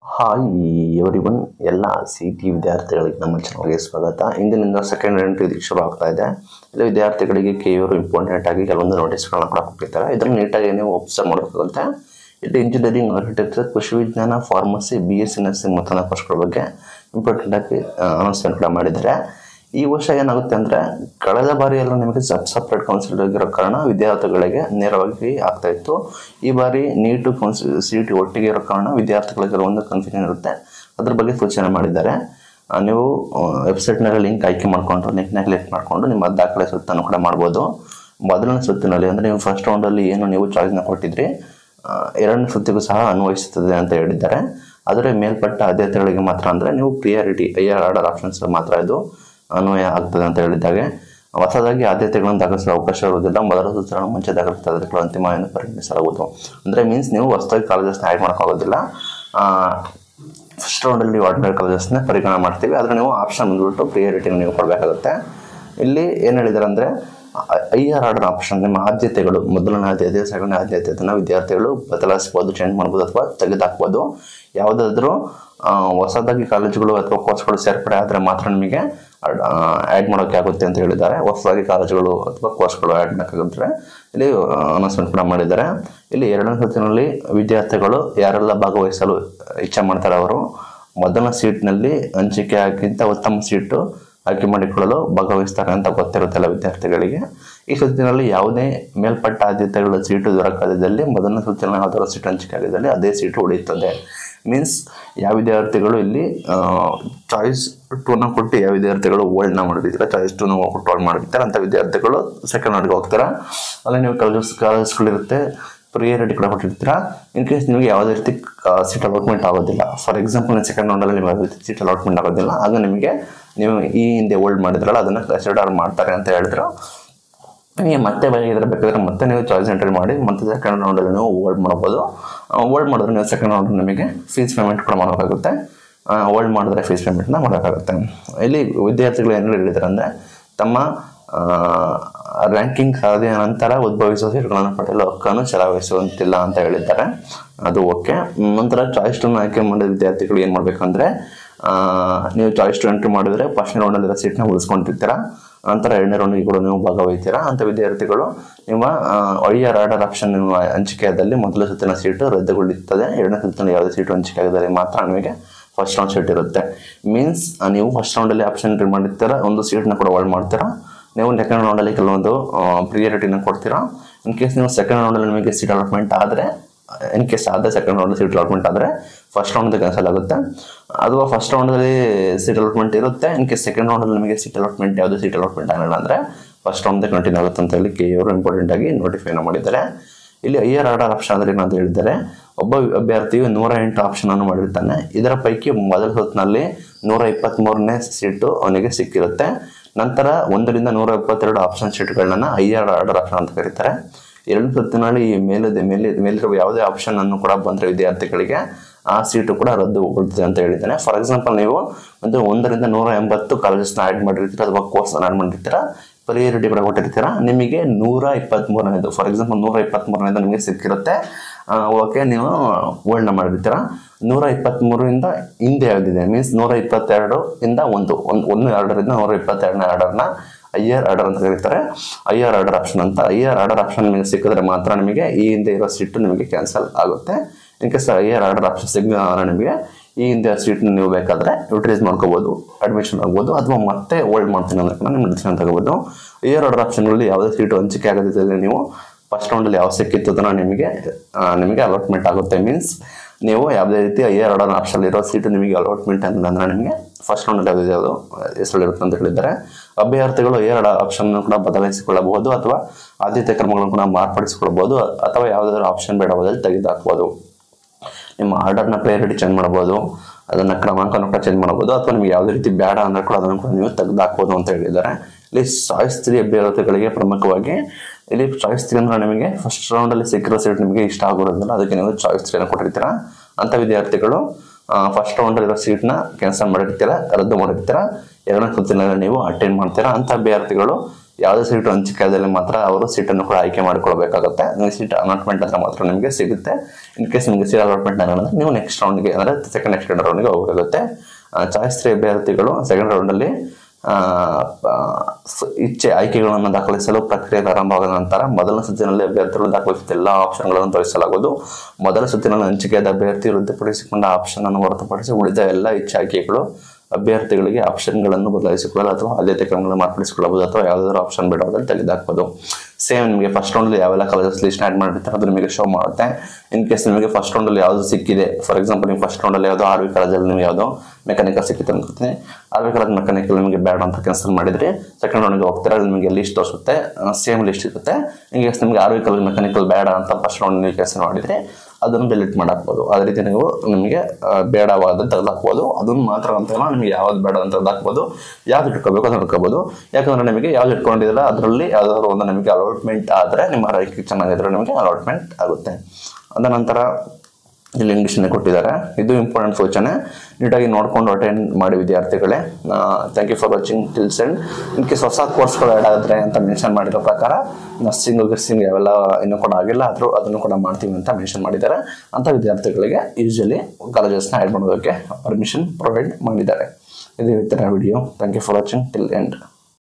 hi every one ಎಲ್ಲ C T ವಿದ್ಯಾರ್ಥಿಗಳಿಗೆ ನಮ್ಮ ಚಾನಲ್ಗೆ ಸ್ವಾಗತ ಇಂದಿನಿಂದ ಸೆಕೆಂಡ್ ಎಂಟ್ರಿ ಶುರು ಆಗ್ತಾ ಇದೆ ಇಲ್ಲಿ ವಿದ್ಯಾರ್ಥಿಗಳಿಗೆ ಕೆ ಇವರು ಇಂಪಾರ್ಟೆಂಟ್ ಆಗಿ ಕೆಲವೊಂದು ನೋಟಿಸ್ಗಳನ್ನ ಕೂಡ ಕೊಟ್ಟಿರ್ತಾರೆ ಇದನ್ನು ನೀಟಾಗಿ ನೀವು ಒಬ್ಸರ್ವ್ ಮಾಡಬೇಕಾಗುತ್ತೆ ಇಲ್ಲಿ ಇಂಜಿನಿಯರಿಂಗ್ ಆರ್ಕಿಟೆಕ್ಚರ್ ಕೃಷಿ ವಿಜ್ಞಾನ pharmacy B S C nursing ಮೊದಲ ಕೋರ್ಸ್ಗಳ ಬಗ್ಗೆ ಇಂಪಾರ್ಟೆಂಟ್ ಆಗಿ ಅನೌನ್ಸ್ಮೆಂಟ್ ಕೂಡ ಮಾಡಿದ್ದಾರೆ ಈ ವರ್ಷ ಏನಾಗುತ್ತೆ ಅಂದ್ರೆ ಕಳೆದ ಬಾರಿ ಎಲ್ಲ ನಿಮಗೆ ಸಬ್ ಸಪ್ರೇಟ್ ಕೌನ್ಸಿಲ್ ಆಗಿರೋ ಕಾರಣ ವಿದ್ಯಾರ್ಥಿಗಳಿಗೆ ನೇರವಾಗಿ ಆಗ್ತಾ ಇತ್ತು ಈ ಬಾರಿ ನೀಟು ಕೌನ್ಸಿಲ್ ಸಿ ಟಿ ಒಟ್ಟಿಗೆ ಇರೋ ಕಾರಣ ವಿದ್ಯಾರ್ಥಿಗಳಿಗೆ ಒಂದು ಕನ್ಫ್ಯೂಷನ್ ಇರುತ್ತೆ ಅದ್ರ ಬಗ್ಗೆ ಸೂಚನೆ ಮಾಡಿದ್ದಾರೆ ಆ, ನೀವು ವೆಬ್ಸೈಟ್ನಲ್ಲಿ ಲಿಂಕ್ ಆಯ್ಕೆ ಮಾಡಿಕೊಂಡು ಲಿಂಕ್ನ ಕ್ಲಿಕ್ ಮಾಡಿಕೊಂಡು ನಿಮ್ಮ ದಾಖಲೆ ಸುತ್ತನ್ನು ಕೂಡ ಮಾಡ್ಬೋದು ಮೊದಲನೇ ಸುತ್ತಿನಲ್ಲಿ ಅಂದರೆ ನೀವು ಫಸ್ಟ್ ರೌಂಡಲ್ಲಿ ಏನು ನೀವು ಚಾಯ್ಸ್ನ ಕೊಟ್ಟಿದ್ರಿ ಆ, ಎರಡನೇ ಸುತ್ತಿಗೂ ಸಹ ಅನ್ವಯಿಸುತ್ತದೆ ಅಂತ ಹೇಳಿದ್ದಾರೆ ಆದರೆ ಮೇಲ್ಪಟ್ಟ ಆದ್ಯತೆಗಳಿಗೆ ಮಾತ್ರ ಅಂದರೆ ನೀವು priority I R order options ಮಾತ್ರ ಇದು ಅನ್ವಯ ಆಗ್ತದೆ ಅಂತ ಹೇಳಿದ್ದಾಗೆ ಹೊಸದಾಗಿ ಆದ್ಯತೆಗಳನ್ನು ದಾಖಲಿಸಲು ಅವಕಾಶ ಇರುವುದಿಲ್ಲ ಮೊದಲ ಸೂಚನೆ ಮುಂಚೆ ದಾಖಲಿಸಿದ ಆದ್ಯತೆಗಳು ಅಂತಿಮ ಎಂದು ಪರಿಗಣಿಸಲಾಗುವುದು ಅಂದರೆ ಮೀನ್ಸ್ ನೀವು ಹೊಸದಾಗಿ ಕಾಲೇಜಸ್ನ ಆ್ಯಡ್ ಮಾಡೋಕ್ಕಾಗೋದಿಲ್ಲ ಫಸ್ಟ್ ರೌಂಡಲ್ಲಿ ಆರ್ಡಿನರಿ ಕಾಲೇಜಸ್ನ ಪರಿಗಣನೆ ಮಾಡ್ತೀವಿ ಆದರೆ ನೀವು ಆಪ್ಷನ್ ಬಂದ್ಬಿಟ್ಟು ಪ್ರಿಯಾರಿಟಿನ ನೀವು ಕೊಡಬೇಕಾಗುತ್ತೆ ಇಲ್ಲಿ ಏನು ಹೇಳಿದ್ದಾರೆ ಅಂದರೆ ಐ ಆರ್ ಆರ್ಡರ್ ಆಪ್ಷನ್ ನಿಮ್ಮ ಆದ್ಯತೆಗಳು ಮೊದಲನೇ ಆದ್ಯತೆ ಸೆಕೆಂಡ್ ಆದ್ಯತೆ ಅದನ್ನು ವಿದ್ಯಾರ್ಥಿಗಳು ಬದಲಾಯಿಸ್ಬೋದು ಚೇಂಜ್ ಮಾಡ್ಬೋದು ಅಥವಾ ತೆಗೆದುಹಾಕ್ಬೋದು ಯಾವುದಾದ್ರೂ ಆ, ಹೊಸದಾಗಿ ಕಾಲೇಜುಗಳು ಅಥವಾ ಕೋರ್ಸ್ಗಳು ಸೇರ್ಪಡೆ ಆದರೆ ಮಾತ್ರ ನಿಮಗೆ ಆ್ಯಡ್ ಮಾಡೋಕ್ಕೆ ಆಗುತ್ತೆ ಅಂತ ಹೇಳಿದ್ದಾರೆ ಹೊಸದಾಗಿ ಕಾಲೇಜುಗಳು ಅಥವಾ ಕೋರ್ಸ್ಗಳು ಆ್ಯಡ್ ಮಾಡೋಕ್ಕಾಗಿದ್ರೆ ಇಲ್ಲಿ ಅನೌನ್ಸ್ಮೆಂಟ್ ಕೂಡ ಮಾಡಿದ್ದಾರೆ ಇಲ್ಲಿ ಎರಡನೇ ಸುತ್ತಿನಲ್ಲಿ ವಿದ್ಯಾರ್ಥಿಗಳು ಯಾರೆಲ್ಲ ಭಾಗವಹಿಸಲು ಇಚ್ಛೆ ಮಾಡ್ತಾರೆ ಅವರು ಮೊದಲ ಸೀಟ್ನಲ್ಲಿ ಹಂಚಿಕೆ ಆಗಿಂತ ಉತ್ತಮ ಸೀಟು ಆಯ್ಕೆ ಮಾಡಿಕೊಳ್ಳಲು ಭಾಗವಹಿಸ್ತಾರೆ ಅಂತ ಗೊತ್ತಿರುತ್ತಲ್ಲ ವಿದ್ಯಾರ್ಥಿಗಳಿಗೆ ಈ ಸುತ್ತಿನಲ್ಲಿ ಯಾವುದೇ ಮೇಲ್ಪಟ್ಟ ಆದ್ಯತೆಗಳ ಸೀಟು ದೊರಕದಿದ್ದಲ್ಲಿ ಮೊದಲನೇ ಸುತ್ತಿನ ಯಾವ್ದಾದ್ರು ಸೀಟ್ ಹಂಚಿಕೆ ಆಗಿದ್ದಲ್ಲಿ ಅದೇ ಸೀಟು ಉಳಿಯುತ್ತದೆ ಮೀನ್ಸ್ ಯಾವ ವಿದ್ಯಾರ್ಥಿಗಳು ಇಲ್ಲಿ ಚಾಯ್ಸ್ ಟೂನ ಕೊಟ್ಟು ಯಾವ ವಿದ್ಯಾರ್ಥಿಗಳು ಓಲ್ಡ್ನ ಮಾಡಿರ್ತಾರೆ ಚಾಯ್ಸ್ ಟೂನ ಕೊಟ್ಟು ಓಲ್ಡ್ ಮಾಡಿರ್ತಾರೆ ಅಂತ ವಿದ್ಯಾರ್ಥಿಗಳು ಸೆಕೆಂಡ್ ರೌಂಡ್ಗೆ ಹೋಗ್ತಾರೆ ಅಲ್ಲಿ ನೀವು ಕಾಲೇಜಸ್ ಕಾಲೇಜ್ಗಳಿರುತ್ತೆ ಪ್ರಿಯಾರಿಟಿ ಕೂಡ ಕೊಟ್ಟಿರ್ತೀರಾ ಇನ್ ಕೇಸ್ ನಿಮಗೆ ಯಾವುದೇ ರೀತಿ ಸೀಟ್ ಅಲಾಟ್ಮೆಂಟ್ ಆಗೋದಿಲ್ಲ ಫಾರ್ ಎಕ್ಸಾಂಪಲ್ ನೀವು ಸೆಕೆಂಡ್ ರೌಂಡಲ್ಲಿ ನಿಮಗೆ ಯಾವುದೇ ರೀತಿ ಸೀಟ್ ಅಲಾಟ್ಮೆಂಟ್ ಆಗೋದಿಲ್ಲ ಆಗ ನಿಮಗೆ ನೀವು ಈ ಹಿಂದೆ ಓಲ್ಡ್ ಮಾಡಿದ್ರಲ್ಲ ಅದನ್ನು ಕನ್ಸಿಡರ್ ಮಾಡ್ತಾರೆ ಅಂತ ಹೇಳಿದ್ರು ನಿಮಗೆ ಮತ್ತೆ ಬೇಕಿದ್ರೆ ಬೇಕಾದ್ರೆ ಮತ್ತೆ ನೀವು ಚಾಯ್ಸ್ ಎಂಟ್ರಿ ಮಾಡಿ ಮತ್ತೆ ಸೆಕೆಂಡ್ ರೌಂಡಲ್ಲಿ ನೀವು ಓಲ್ಡ್ ಮಾಡ್ಬೋದು ಓಲ್ಡ್ ಮಾಡಿದ್ರೆ ನೀವು ಸೆಕೆಂಡ್ ರೌಂಡ್ ನಿಮಗೆ ಫೀಸ್ ಪೇಮೆಂಟ್ ಕೂಡ ಮಾಡಬೇಕಾಗುತ್ತೆ ಓಲ್ಡ್ ಮಾಡಿದ್ರೆ ಫೀಸ್ ಪೇಮೆಂಟ್ನ ಮಾಡಬೇಕಾಗುತ್ತೆ ಇಲ್ಲಿ ವಿದ್ಯಾರ್ಥಿಗಳು ಏನು ಹೇಳಿದ್ದಾರೆ ಅಂದರೆ ತಮ್ಮ ರ್ಯಾಂಕಿಂಗ್ ಸಾಧನೆಯ ನಂತರ ಉದ್ಭವಿಸುವ ಸೀಟ್ಗಳನ್ನು ಪಡೆಯಲು ಹಕ್ಕನ್ನು ಚಲಾವಹಿಸುವಂತಿಲ್ಲ ಅಂತ ಹೇಳಿದ್ದಾರೆ ಅದು ಓಕೆ ನಂತರ ಚಾಯ್ಸ್ ಟೂನ ಆಯ್ಕೆ ಮಾಡಿದ ವಿದ್ಯಾರ್ಥಿಗಳು ಏನು ಮಾಡಬೇಕಂದ್ರೆ ನೀವು ಚಾಯ್ಸ್ ಟು ಎಂಟ್ರಿ ಮಾಡಿದ್ರೆ ಫಸ್ಟ್ ರೌಂಡಲ್ಲಿರೋ ಸೀಟ್ನ ಉಳಿಸ್ಕೊಂಡಿರ್ತೀರ ನಂತರ ಎರಡನೇ ರೌಂಡ್ಗೆ ಕೂಡ ನೀವು ಭಾಗವಹಿಸ್ತೀರಾ ಅಂತ ವಿದ್ಯಾರ್ಥಿಗಳು ನಿಮ್ಮ ಐ ಆರ್ ಆರ್ಡರ್ ಆಪ್ಷನ್ ನಿಮ್ಮ ಹಂಚಿಕೆಯಾದಲ್ಲಿ ಮೊದಲ ಸುತ್ತಿನ ಸೀಟು ರದ್ದುಗೊಳ್ಳುತ್ತದೆ ಎರಡನೇ ಸುತ್ತಿನ ಯಾವುದೇ ಸೀಟು ಹಂಚಿಕೆ ಆಗಿದ್ದರೆ ಮಾತ್ರ ನಿಮಗೆ ಫಸ್ಟ್ ರೌಂಡ್ ಸೀಟ್ ಇರುತ್ತೆ ಮೀನ್ಸ್ ನೀವು ಫಸ್ಟ್ ರೌಂಡಲ್ಲಿ ಆಪ್ಷನ್ ಎಂಟ್ರಿ ಮಾಡಿರ್ತೀರ ಒಂದು ಸೀಟ್ನ ಕೂಡ ಹೋಲ್ಡ್ ಮಾಡ್ತೀರಾ ನೀವು ಸೆಕೆಂಡ್ ರೌಂಡಲ್ಲಿ ಕೆಲವೊಂದು ಪ್ರಿಯಾರಿಟಿನ ಕೊಡ್ತೀರಾ ಇನ್ ಕೇಸ್ ನೀವು ಸೆಕೆಂಡ್ ರೌಂಡಲ್ಲಿ ನಿಮಗೆ ಸೀಟ್ ಅಲಾಟ್ಮೆಂಟ್ ಆದರೆ ಇನ್ ಕೇಸ್ ಆದರೆ ಸೆಕೆಂಡ್ ರೌಂಡ್ ಸೀಟ್ ಅಲಾಟ್ಮೆಂಟ್ ಆದರೆ ಫಸ್ಟ್ ರೌಂಡ್ ಕ್ಯಾನ್ಸಲ್ ಆಗುತ್ತೆ ಅಥವಾ ಫಸ್ಟ್ ರೌಂಡಲ್ಲಿ ಸೀಟ್ ಅಲಾಟ್ಮೆಂಟ್ ಇರುತ್ತೆ ಇನ್ ಕೇಸ್ ಸೆಕೆಂಡ್ ರೌಂಡಲ್ಲಿ ನಿಮಗೆ ಸೀಟ್ ಅಲಾಟ್ಮೆಂಟ್ ಯಾವುದೇ ಸೀಟ್ ಅಲಾಟ್ಮೆಂಟ್ ಆಗಿಲ್ಲ ಅಂದರೆ ಫಸ್ಟ್ ರೌಂಡ್ ಕಂಟಿನ್ಯೂ ಆಗುತ್ತೆ ಅಂತ ಹೇಳಿ ಕೆ ಅವರು ಇಂಪಾರ್ಟೆಂಟ್ ಆಗಿ ನೋಟಿಫೈನ ಮಾಡಿದ್ದಾರೆ ಇಲ್ಲಿ ಐ ಆರ್ ಆರ್ಡರ್ ಆಪ್ಷನ್ ಅಂದ್ರೆ ಏನಂತ ಹೇಳಿದ್ದಾರೆ ಒಬ್ಬ ಅಭ್ಯರ್ಥಿಯು ನೂರ ಎಂಟು ಆಪ್ಷನ್ ಅನ್ನು ಮಾಡಿರ್ತಾನೆ ಇದರ ಪೈಕಿ ಮೊದಲ ಹೊತ್ತಿನಲ್ಲಿ ನೂರ ಇಪ್ಪತ್ತ್ಮೂರನೇ ಸೀಟು ಅವನಿಗೆ ಸಿಕ್ಕಿರುತ್ತೆ ನಂತರ ಒಂದರಿಂದ ನೂರ ಇಪ್ಪತ್ತೆರಡು ಆಪ್ಷನ್ ಸೀಟ್ಗಳನ್ನ ಐ ಆರ್ ಆರ್ಡರ್ ಆಪ್ಷನ್ ಅಂತ ಕರೀತಾರೆ ಎರಡು ಸುತ್ತಿನಲ್ಲಿ ಈ ಮೇಲಿದೆ ಮೇಲೆ ಮೇಲಿರುವ ಯಾವುದೇ ಆಪ್ಷನ್ ಅನ್ನು ಕೂಡ ಬಂದರೆ ವಿದ್ಯಾರ್ಥಿಗಳಿಗೆ ಆ ಸೀಟು ಕೂಡ ರದ್ದುಗೊಳ್ಳುತ್ತದೆ ಅಂತ ಹೇಳಿದ್ದಾನೆ ಫಾರ್ ಎಕ್ಸಾಂಪಲ್ ನೀವು ಒಂದು ಒಂದರಿಂದ ನೂರ ಎಂಬತ್ತು ಕಾಲೇಜಸ್ನ ಆ್ಯಡ್ ಮಾಡಿರ್ತೀರ ಅಥವಾ ಕೋರ್ಸ್ನ ಆ್ಯಡ್ ಮಾಡಿರ್ತೀರ ಪ್ರಿಯಾರಿಟಿ ಕೂಡ ಕೊಟ್ಟಿರ್ತೀರ ನಿಮಗೆ ನೂರ ಇಪ್ಪತ್ತ್ಮೂರನೇದು ಫಾರ್ ಎಕ್ಸಾಂಪಲ್ ನೂರ ಇಪ್ಪತ್ತ್ಮೂರನೇದು ನಿಮಗೆ ಸಿಕ್ಕಿರುತ್ತೆ ಓಕೆ ನೀವು ಓಲ್ಡ್ನ ಮಾಡಿರ್ತೀರ ನೂರ ಇಪ್ಪತ್ತ್ಮೂರರಿಂದ ಹಿಂದೆ ಯಾವುದಿದೆ ಮೀನ್ಸ್ ನೂರ ಇಪ್ಪತ್ತೆರಡು ಇಂದ ಒಂದು ಒಂದು ಒಂದು ಆರ್ಡರಿಂದ ನೂರ ಇಪ್ಪತ್ತೆರಡನೇ ಆರ್ಡರ್ನ ಐ ಆರ್ ಆರ್ಡರ್ ಅಂತ ಕರೀತಾರೆ ಐ ಆರ್ ಆರ್ಡರ್ ಆಪ್ಷನ್ ಅಂತ ಐ ಆರ್ ಆರ್ಡರ್ ಆಪ್ಷನ್ ನಿಮಗೆ ಸಿಕ್ಕಿದ್ರೆ ಮಾತ್ರ ನಿಮಗೆ ಈ ಹಿಂದೆ ಇರೋ ಸೀಟು ನಿಮಗೆ ಕ್ಯಾನ್ಸಲ್ ಆಗುತ್ತೆ in case I R order option ಸಿಗಲ್ಲ ನಿಮಗೆ ಈ ಹಿಂದೆ ಸೀಟ್ನ ನೀವು ಬೇಕಾದರೆ ಯುಟಿಲೈಸ್ ಮಾಡ್ಕೋಬೋದು ಅಡ್ಮಿಷನ್ ಆಗ್ಬೋದು ಅಥವಾ ಮತ್ತೆ ಓಲ್ಡ್ ಮಾಡ್ತೀನಿ ಅಂದ್ರೆ ಕೂಡ ನಿಮ್ಮ ಡಿಸಿಷನ್ ತಗೋಬೋದು ಐ ಆರ್ ಆರ್ಡರ್ ಆಪ್ಷನ್ಗಳಲ್ಲಿ ಯಾವುದೇ ಸೀಟು ಹಂಚಿಕೆ ಆಗದಿದ್ದಲ್ಲಿ ನೀವು ಫಸ್ಟ್ ರೌಂಡಲ್ಲಿ ಯಾವ ಸಿಕ್ಕಿತ್ತು ಅದನ್ನು ನಿಮಗೆ ಆ, ನಿಮಗೆ ಅಲಾಟ್ಮೆಂಟ್ ಆಗುತ್ತೆ ಮೀನ್ಸ್ ನೀವು ಯಾವುದೇ ರೀತಿ ಐ ಆರ್ ಆರ್ಡರ್ ಆಪ್ಷನ್ ಇರೋ ಸೀಟು ನಿಮಗೆ ಅಲಾಟ್ಮೆಂಟ್ ಆಗಿಲ್ಲ ಅಂದರೆ ನಿಮಗೆ ಫಸ್ಟ್ ರೌಂಡಲ್ಲಿ ಯಾವುದೇ ಯಾವುದು ಹೆಸರಿರುತ್ತೆ ಅಂತ ಹೇಳಿದ್ದಾರೆ ಅಭ್ಯರ್ಥಿಗಳು ಐ ಆರ್ ಆಪ್ಷನ್ ಕೂಡ ಬದಲಾಯಿಸಿಕೊಳ್ಳಬಹುದು ಅಥವಾ ಆದ್ಯತೆ ಕ್ರಮಗಳನ್ನು ಕೂಡ ಮಾರ್ಪಡಿಸಿಕೊಳ್ಳಬಹುದು ಅಥವಾ ಯಾವುದಾದ್ರೂ ಆಪ್ಷನ್ ಬೇಡವಾದಲ್ಲಿ ತೆಗೆದುಹಾಕ್ಬೋದು ನಿಮ್ಮ ಆರ್ಡರ್ನ ಪ್ರಿಯಾರಿಟಿ ಚೇಂಜ್ ಮಾಡ್ಬೋದು ಅದನ್ನು ಕ್ರಮಾಂಕನ ಕೂಡ ಚೇಂಜ್ ಮಾಡ್ಬೋದು ಅಥವಾ ನಿಮ್ಗೆ ಯಾವುದೇ ರೀತಿ ಬೇಡ ಅಂದ್ರೆ ಕೂಡ ಅದನ್ನು ಕೂಡ ನೀವು ತೆಗೆದು ಹಾಕ್ಬೋದು ಅಂತ ಹೇಳಿದ್ದಾರೆ ಇಲ್ಲಿ ಚಾಯ್ಸ್ ತ್ರೀ ಅಭ್ಯರ್ಥಿಗಳಿಗೆ ಪ್ರಮುಖವಾಗಿ ಇಲ್ಲಿ ಚಾಯ್ಸ್ ತ್ರೀ ಅಂದ್ರೆ ನಿಮಗೆ ಫಸ್ಟ್ ರೌಂಡಲ್ಲಿ ಸಿಕ್ಕಿರೋ ಸೀಟ್ ನಿಮಗೆ ಇಷ್ಟ ಆಗಿರೋದಿಲ್ಲ ಅದಕ್ಕೆ ನೀವು ಚಾಯ್ಸ್ ತ್ರೀನ ಕೊಟ್ಟಿರ್ತೀರಾ ಅಂತ ವಿದ್ಯಾರ್ಥಿಗಳು ಫಸ್ಟ್ ರೌಂಡಲ್ಲಿರೋ ಸೀಟ್ನ ಕ್ಯಾನ್ಸಲ್ ಮಾಡಿರ್ತೀರಾ ರದ್ದು ಮಾಡಿರ್ತೀರಾ ಎರಡನೇ ಸುತ್ತಿನಲ್ಲಿ ನೀವು ಅಟೆಂಡ್ ಮಾಡ್ತೀರಾ ಅಂತ ಅಭ್ಯರ್ಥಿಗಳು ಯಾವುದೇ ಸೀಟು ಹಂಚಿಕೆಯಾದಲ್ಲಿ ಮಾತ್ರ ಅವರು ಸೀಟನ್ನು ಕೂಡ ಆಯ್ಕೆ ಮಾಡ್ಕೊಳ್ಬೇಕಾಗುತ್ತೆ ನಿಮಗೆ ಸೀಟ್ ಅಲಾಟ್ಮೆಂಟ್ ಅಂತ ಮಾತ್ರ ನಿಮಗೆ ಸಿಗುತ್ತೆ ಇನ್ ಕೇಸ್ ನಿಮಗೆ ಸೀಟ್ ಅಲಾಟ್ಮೆಂಟ್ ಆಗಿಲ್ಲ ನೀವು ನೆಕ್ಸ್ಟ್ ರೌಂಡ್ಗೆ ಅಂದರೆ ಸೆಕೆಂಡ್ ನೆಕ್ಸ್ಟ್ ರೌಂಡ್ಗೆ ಹೋಗಬೇಕಾಗುತ್ತೆ ಚಾಯ್ಸ್ ತ್ರೀ ಅಭ್ಯರ್ಥಿಗಳು ಸೆಕೆಂಡ್ ರೌಂಡಲ್ಲಿ ಇಚ್ಛೆ ಆಯ್ಕೆಗಳನ್ನು ದಾಖಲಿಸಲು ಪ್ರಕ್ರಿಯೆ ಪ್ರಾರಂಭವಾದ ನಂತರ ಮೊದಲ ಸುತ್ತಿನಲ್ಲಿ ಅಭ್ಯರ್ಥಿಗಳು ದಾಖಲಿಸಿದ ಎಲ್ಲ ಆಪ್ಷನ್ಗಳನ್ನು ತೋರಿಸಲಾಗುವುದು ಮೊದಲ ಸುತ್ತಿನಲ್ಲಿ ಹಂಚಿಕೆಯಾದ ಅಭ್ಯರ್ಥಿ ವೃದ್ಧಿಪಡಿಸಿಕೊಂಡ ಆಪ್ಷನ್ ಅನ್ನು ಹೊರತುಪಡಿಸಿ ಉಳಿದ ಎಲ್ಲ ಇಚ್ಛೆ ಆಯ್ಕೆಗಳು ಅಭ್ಯರ್ಥಿಗಳಿಗೆ ಆಪ್ಷನ್ಗಳನ್ನು ಬದಲಾಯಿಸಿಕೊಳ್ಳಲು ಅಥವಾ ಆದ್ಯತೆ ಕ್ರಮಗಳನ್ನು ಮಾರ್ಪಡಿಸಿಕೊಳ್ಳಬಹುದು ಅಥವಾ ಯಾವುದಾದ್ರೂ ಆಪ್ಷನ್ ಬೇಡವಾದಲ್ಲಿ ತೆಗೆದುಹಾಕಬಹುದು ಸೇಮ್ ನಿಮಗೆ ಫಸ್ಟ್ ರೌಂಡಲ್ಲಿ ಯಾವೆಲ್ಲ ಕಾಲೇಜಸ್ ಲಿಸ್ಟ್ ಆ್ಯಡ್ ಮಾಡಿರ್ತಾರೆ ಅದು ನಿಮಗೆ ಶೋ ಮಾಡುತ್ತೆ ಇನ್ ಕೇಸ್ ನಿಮಗೆ ಫಸ್ಟ್ ರೌಂಡಲ್ಲಿ ಯಾವುದು ಸಿಕ್ಕಿದೆ ಫಾರ್ ಎಕ್ಸಾಂಪಲ್ ನೀವು ಫಸ್ಟ್ ರೌಂಡಲ್ಲಿ ಯಾವುದೋ ಆರ್ ವಿ ಕಾಲೇಜಲ್ಲಿ ನೀವು ಯಾವುದೋ ಮೆಕ್ಯಾನಿಕಲ್ ಸಿಕ್ಕಿತ್ತು ಅನ್ಕೊತೀನಿ ಆರ್ ವಿ ಕಾಲೇಜ್ ಮೆಕ್ಯಾನಿಕಲ್ ನಿಮಗೆ ಬೇಡ ಅಂತ ಕ್ಯಾನ್ಸಲ್ ಮಾಡಿದ್ರೆ ಸೆಕೆಂಡ್ ರೌಂಡ್ಗೆ ಹೋಗ್ತೀರಾ ಅಲ್ಲಿ ನಿಮಗೆ ಲಿಸ್ಟ್ ತೋರಿಸುತ್ತೆ ಸೇಮ್ ಲಿಸ್ಟ್ ಇರುತ್ತೆ ಇನ್ ಕೇಸ್ ನಿಮಗೆ ಆರ್ ವಿ ಕಾಲೇಜ್ ಮೆಕ್ಯಾನಿಕಲ್ ಬೇಡ ಅಂತ ಫಸ್ಟ್ ರೌಂಡ್ ನೀವು ಕ್ಯಾನ್ಸಲ್ ಮಾಡಿದ್ರೆ ಅದನ್ನು ಡಿಲೀಟ್ ಮಾಡಾಕ್ಬೋದು ಅದೇ ರೀತಿ ನೀವು ನಿಮಗೆ ಆ, ಬೇಡವಾದ ತೆಗೆದಾಕ್ಬೋದು ಅದನ್ನು ಮಾತ್ರ ಅಂತಲ್ಲ ನಿಮಗೆ ಯಾವ್ದು ಬೇಡ ಅಂತ ತೆಗೆದಾಕ್ಬೋದು ಯಾವ್ದು ಇಟ್ಕೋಬೇಕು ಅದನ್ನು ಇಟ್ಕೋಬೋದು ಯಾಕಂದ್ರೆ ನಿಮಗೆ ಯಾವ್ದು ಇಟ್ಕೊಂಡಿದ್ದೀರ ಅದರಲ್ಲಿ ಯಾವ್ದಾದ್ರು ಒಂದು ನಿಮಗೆ ಅಲಾಟ್ಮೆಂಟ್ ಆದರೆ ನಿಮ್ಮ ರೈಟ್ ಚೆನ್ನಾಗಿದ್ರೆ ನಿಮಗೆ ಅಲಾಟ್ಮೆಂಟ್ ಆಗುತ್ತೆ ಅದ ನಂತರ ಇಲ್ಲಿ ಇಂಗ್ಲೀಷನ್ನೇ ಕೊಟ್ಟಿದ್ದಾರೆ ಇದು ಇಂಪಾರ್ಟೆಂಟ್ ಸೂಚನೆ ನೀಟಾಗಿ ನೋಡ್ಕೊಂಡು ಅಟೆಂಡ್ ಮಾಡಿ ವಿದ್ಯಾರ್ಥಿಗಳೇ thank you for watching till and in case ಹೊಸ ಕೋರ್ಸ್ಗಳು ಆ್ಯಡ್ ಆಗಿದ್ರೆ ಅಂತ ಮೆನ್ಷನ್ ಮಾಡಿರೋ ಪ್ರಕಾರ ನರ್ಸಿಂಗ್ ಗಿರ್ಸಿಂಗ್ ಅವೆಲ್ಲ ಇನ್ನೂ ಕೂಡ ಆಗಿಲ್ಲ ಆದರೂ ಅದನ್ನು ಕೂಡ ಮಾಡ್ತೀವಿ ಅಂತ ಮೆನ್ಷನ್ ಮಾಡಿದ್ದಾರೆ ಅಂಥ ವಿದ್ಯಾರ್ಥಿಗಳಿಗೆ ಯೂಶಲಿ ಕಾಲೇಜಸ್ನ ಆ್ಯಡ್ ಮಾಡೋದಕ್ಕೆ ಪರ್ಮಿಷನ್ ಪ್ರೊವೈಡ್ ಮಾಡಿದ್ದಾರೆ ಇದು ಇವತ್ತಿನ video thank you for watching till end